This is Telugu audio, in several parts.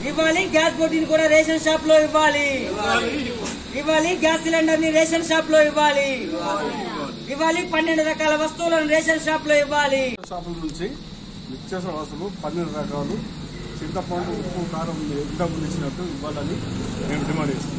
ఇవ్వాలి గ్యాస్ బోటిని కూడా రేషన్ షాప్ లో ఇవ్వాలి ఇవ్వాలి గ్యాస్ సిలిండర్ ని రేషన్ షాప్ లో ఇవ్వాలి ఇవ్వాలి పన్నెండు రకాల వస్తువులను రేషన్ షాప్ లో ఇవ్వాలి షాపుల నుంచి నిత్యావసర వస్తువులు పన్నెండు రకాలు చింతపండు ఉప్పు కారం డబ్బులు ఇచ్చినట్టు ఇవ్వాలని మేము డిమాండ్ చేస్తాం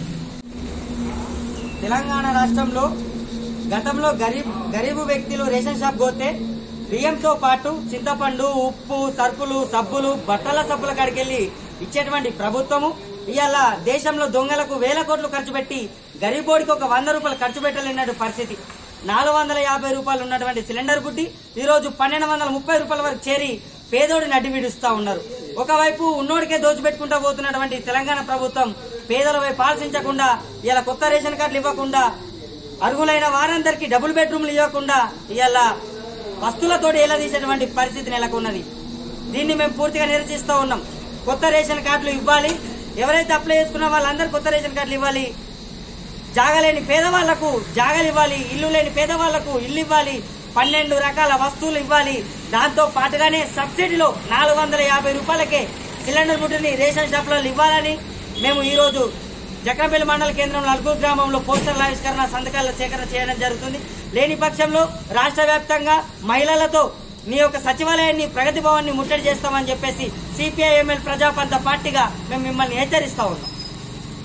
తెలంగాణ రాష్ట్రంలో గతంలో గరీబ్ గరీబు వ్యక్తులు రేషన్ షాప్ పోతే బియ్యంతో పాటు చింతపండు ఉప్పు సరుకులు సబ్బులు బట్టల సబ్బుల కాడికెళ్లి ఇచ్చేటువంటి ప్రభుత్వము ఇవాళ దేశంలో దొంగలకు వేల కోట్లు ఖర్చు పెట్టి గరీబోడికి ఒక వంద రూపాయలు ఖర్చు పెట్టలేనటువంటి పరిస్థితి నాలుగు వందల యాభై రూపాయలు ఉన్నటువంటి సిలిండర్ బుడ్డి ఈ రోజు పన్నెండు వందల ముప్పై రూపాయల వరకు చేరి పేదోడిని అడ్డు విడుస్తా ఉన్నారు ఒకవైపు ఉన్నోడికే దోచిపెట్టుకుంటా పోతున్నటువంటి తెలంగాణ ప్రభుత్వం పేదల వైపు ఆలోచించకుండా ఇలా కొత్త రేషన్ కార్డులు ఇవ్వకుండా అర్హులైన వారందరికీ డబుల్ బెడ్రూమ్లు ఇవ్వకుండా ఇవాళ వస్తువులతోటి ఎలా తీసేటువంటి పరిస్థితి నెలకొన్నది దీన్ని మేము పూర్తిగా నిరసిస్తూ ఉన్నాం కొత్త రేషన్ కార్డులు ఇవ్వాలి ఎవరైతే అప్లై చేసుకున్న వాళ్ళందరూ కొత్త రేషన్ కార్డులు ఇవ్వాలి జాగలేని పేదవాళ్లకు జాగలు ఇవ్వాలి ఇల్లు లేని పేదవాళ్లకు ఇల్లు ఇవ్వాలి పన్నెండు రకాల వస్తువులు ఇవ్వాలి దాంతో పాటుగానే సబ్సిడీలో నాలుగు వందల యాభై రూపాయలకే సిలిండర్ బుడ్డిని రేషన్ షాపులలో ఇవ్వాలని మేము ఈ రోజు జక్రంపల్లి మండల కేంద్రంలో అల్గూర్ గ్రామంలో పోస్టర్ల ఆవిష్కరణ సంతకాల సేకరణ చేయడం జరుగుతుంది లేని పక్షంలో రాష్ట్ర వ్యాప్తంగా మహిళలతో మీ యొక్క సచివాలయాన్ని ప్రగతి భవన్ ని ముట్టడి చేస్తామని చెప్పేసి సిపిఐఎంఎల్ ప్రజాపంత పార్టీగా మేము మిమ్మల్ని హెచ్చరిస్తా ఉన్నాం